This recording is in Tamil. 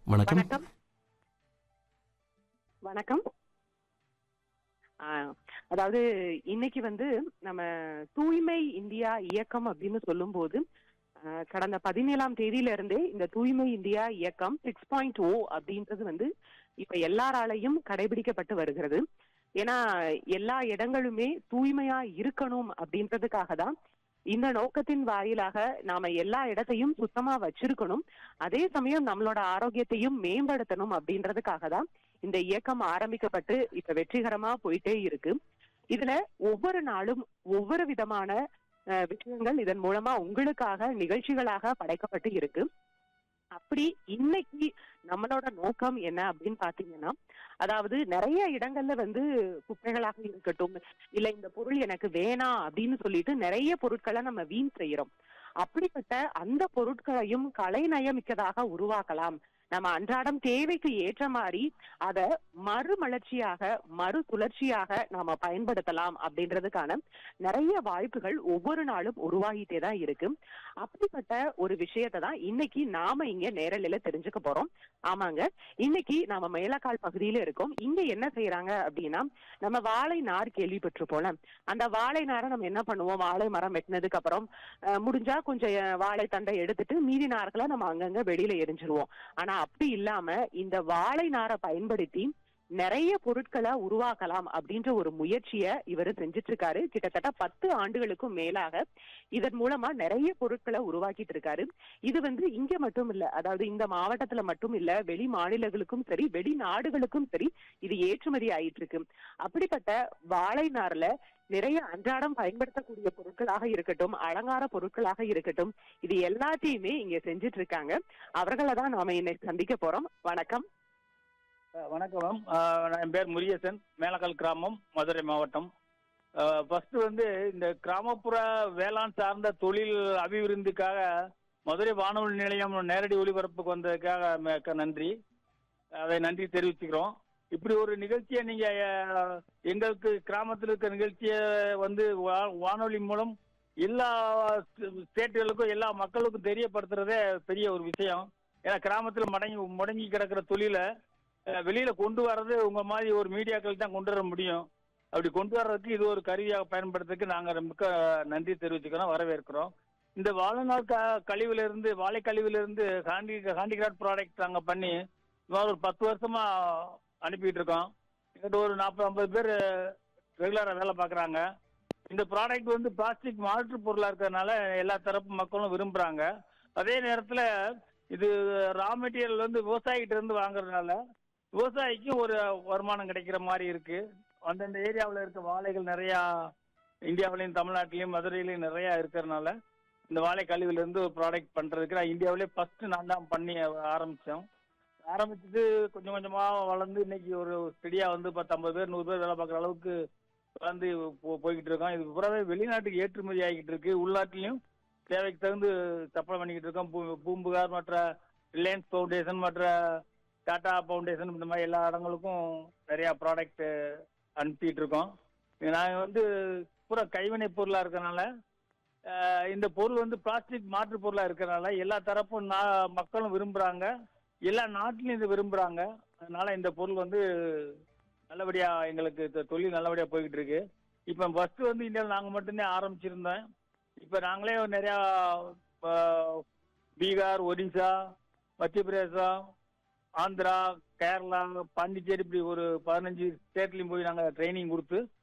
வணக்கம் வணக்கம் வணக்கம் ஆ, அதாவது இன்னைக்கு வந்து நம்ம தூய்மை இந்தியா இயக்கம் அப்படின்னு சொல்லும்போது ஆ, கடந்த பதினேழாம் தேதியில இருந்தே இந்த தூய்மை இந்தியா இயக்கம் சிக்ஸ் பாயிண்ட் ஓ அப்படின்றது வந்து இப்ப எல்லாராலையும் கடைபிடிக்கப்பட்டு வருகிறது ஏன்னா எல்லா இடங்களுமே தூய்மையா இருக்கணும் அப்படின்றதுக்காக தான் இந்த நோக்கத்தின் வாயிலாக நாம எல்லா இடத்தையும் சுத்தமா வச்சிருக்கணும் அதே சமயம் நம்மளோட ஆரோக்கியத்தையும் மேம்படுத்தணும் அப்படின்றதுக்காக தான் இந்த இயக்கம் ஆரம்பிக்கப்பட்டு இப்ப வெற்றிகரமா போயிட்டே இருக்கு இதுல ஒவ்வொரு நாளும் ஒவ்வொரு விதமான அஹ், விஷயங்கள் இதன் மூலமா உங்களுக்காக நிகழ்ச்சிகளாக படைக்கப்பட்டு இருக்கு அப்படி இன்னைக்கு நம்மளோட நோக்கம் என்ன அப்படின்னு பாத்தீங்கன்னா அதாவது நிறைய இடங்கள்ல வந்து குப்பைகளாக இருக்கட்டும் இல்ல இந்த பொருள் எனக்கு வேணாம் அப்படின்னு சொல்லிட்டு நிறைய பொருட்களை நம்ம வீண் செய்யறோம் அப்படிப்பட்ட அந்த பொருட்களையும் கலைநயமிக்கதாக உருவாக்கலாம் நம்ம அன்றாடம் தேவைக்கு ஏற்ற மாதிரி அத மறுமலர்ச்சியாக மறு சுழற்சியாக நாம பயன்படுத்தலாம் அப்படின்றதுக்கான நிறைய வாய்ப்புகள் ஒவ்வொரு நாளும் உருவாகிட்டே தான் இருக்கு அப்படிப்பட்ட ஒரு விஷயத்தை தான் இன்னைக்கு நாம இங்க நேரலையில தெரிஞ்சுக்க போறோம் ஆமாங்க இன்னைக்கு நாம மேலக்கால் பகுதியில இருக்கோம் இங்க என்ன செய்யறாங்க அப்படின்னா நம்ம வாழை நார் கேள்விப்பட்டு போல அந்த வாழை நாரை நம்ம என்ன பண்ணுவோம் வாழை மரம் வெட்டினதுக்கு அப்புறம் அஹ், முடிஞ்சா கொஞ்சம் அஹ், வாழை தண்டை எடுத்துட்டு மீதி நார்களை நம்ம அங்கங்க வெளியில எரிஞ்சிருவோம் ஆனா அப்படி இல்லாம இந்த வாழை நாரை பயன்படுத்தி நிறைய பொருட்களை உருவாக்கலாம் அப்படின்ற ஒரு முயற்சியை இவர் செஞ்சுட்டு இருக்காரு கிட்டத்தட்ட பத்து ஆண்டுகளுக்கும் மேலாக இதன் மூலமா நிறைய பொருட்களை உருவாக்கிட்டு இருக்காரு இது வந்து இங்க மட்டும் இல்ல அதாவது இந்த மாவட்டத்துல மட்டும் இல்ல வெளி மாநிலங்களுக்கும் சரி வெளிநாடுகளுக்கும் சரி இது ஏற்றுமதி ஆயிட்டு இருக்கு அப்படிப்பட்ட வாழை நார்ல நிறைய அன்றாடம் பயன்படுத்தக்கூடிய பொருட்களாக இருக்கட்டும் அலங்கார பொருட்களாக இருக்கட்டும் இது எல்லாத்தையுமே இங்க செஞ்சுட்டு இருக்காங்க அவர்களை தான் நாம இன்னைக்கு சந்திக்க போறோம் வணக்கம் அஹ் வணக்கம் மேம் அஹ் நான் என் பேர் முருகேசன் மேலக்கால் கிராமம் மதுரை மாவட்டம் ஃபர்ஸ்ட் வந்து இந்த கிராமப்புற வேளாண் சார்ந்த தொழில் அபிவிருத்திக்காக மதுரை வானொலி நிலையம் நேரடி ஒளிபரப்புக்கு வந்ததுக்காக மிக்க நன்றி அதை நன்றி தெரிவிச்சுக்கிறோம் இப்படி ஒரு நிகழ்ச்சியை நீங்க அஹ், எங்களுக்கு கிராமத்தில் இருக்க நிகழ்ச்சியை வந்து வா- வானொலி மூலம் எல்லா ஸ்டேட்டுகளுக்கும் எல்லா மக்களுக்கும் தெரியப்படுத்துறதே பெரிய ஒரு விஷயம் ஏன்னா கிராமத்தில் முடங்கி முடங்கி கிடக்கிற தொழிலை அஹ் வெளியில கொண்டு வர்றது உங்க மாதிரி ஒரு மீடியாக்கள் தான் கொண்டு வர முடியும் அப்படி கொண்டு வர்றதுக்கு இது ஒரு கருவியாக பயன்படுத்துறதுக்கு நாங்க மிக்க நன்றி தெரிவிச்சுக்கிறோம் வரவேற்கிறோம் இந்த வாழைநாள் க கழிவுல இருந்து வாழை கழிவுல இருந்து ஹாண்டி ஹாண்டிகிராஃப்ட் ப்ராடக்ட் நாங்க பண்ணி சுமார் ஒரு பத்து வருஷமா அனுப்பிட்டு இருக்கோம் எங்கிட்ட ஒரு நாற்பது ஐம்பது பேர் ரெகுலரா வேலை பார்க்குறாங்க இந்த ப்ராடக்ட் வந்து பிளாஸ்டிக் மாற்று பொருளா இருக்கிறதுனால எல்லா தரப்பு மக்களும் விரும்புறாங்க அதே நேரத்துல இது ரா மெட்டீரியல் வந்து விவசாயிகிட்ட இருந்து வாங்குறதுனால விவசாயிக்கும் ஒரு வருமானம் கிடைக்கிற மாதிரி இருக்கு அந்தந்த ஏரியாவில் இருக்க வாழைகள் நிறையா இந்தியாவிலையும் தமிழ்நாட்டிலையும் மதுரையிலையும் நிறையா இருக்கிறதுனால இந்த வாழை கழிவுல இருந்து ஒரு ப்ராடக்ட் பண்றதுக்கு நான் இந்தியாவிலே ஃபர்ஸ்ட் நான் தான் பண்ணி ஆரம்பிச்சோம் ஆரம்பிச்சது கொஞ்சம் கொஞ்சமா வளர்ந்து இன்னைக்கு ஒரு ஸ்டெடியா வந்து பத்து ஐம்பது பேர் நூறு பேர் வேலை பார்க்குற அளவுக்கு வளர்ந்து போ- போய்கிட்டு இருக்கோம் இது பூராவே வெளிநாட்டுக்கு ஏற்றுமதி ஆகிட்டு இருக்கு உள்நாட்டிலையும் தேவைக்கு தகுந்து சப்ளை பண்ணிக்கிட்டு இருக்கோம் பூ- பூம்புகார் மற்ற ரிலையன்ஸ் ஃபவுண்டேஷன் மற்ற டாடா ஃபவுண்டேஷன் இந்த மாதிரி எல்லா இடங்களுக்கும் நிறைய ப்ராடக்ட் அனுப்பிட்டு இருக்கோம் நாங்கள் வந்து பூரா கைவினை பொருளாக இருக்கறனால அஹ், இந்த பொருள் வந்து பிளாஸ்டிக் மாற்று பொருளாக இருக்கறனால எல்லா தரப்பும் நா- மக்களும் விரும்புகிறாங்க எல்லா நாட்டிலையும் இது விரும்புகிறாங்க அதனால இந்த பொருள் வந்து நல்லபடியாக எங்களுக்கு இந்த தொழில் நல்லபடியாக போய்கிட்டு இருக்கு இப்போ ஃபர்ஸ்ட் வந்து இந்தியாவில் நாங்கள் மட்டும்தான் ஆரம்பிச்சிருந்தோம் இப்போ நாங்களே நிறையா அஹ், பீகார் ஒடிசா மத்திய பிரதேசம் ஆந்திரா கேரளா பாண்டிச்சேரி இப்படி ஒரு பதினஞ்சு ஸ்டேட்லையும் போய் நாங்கள் ட்ரைனிங் கொடுத்து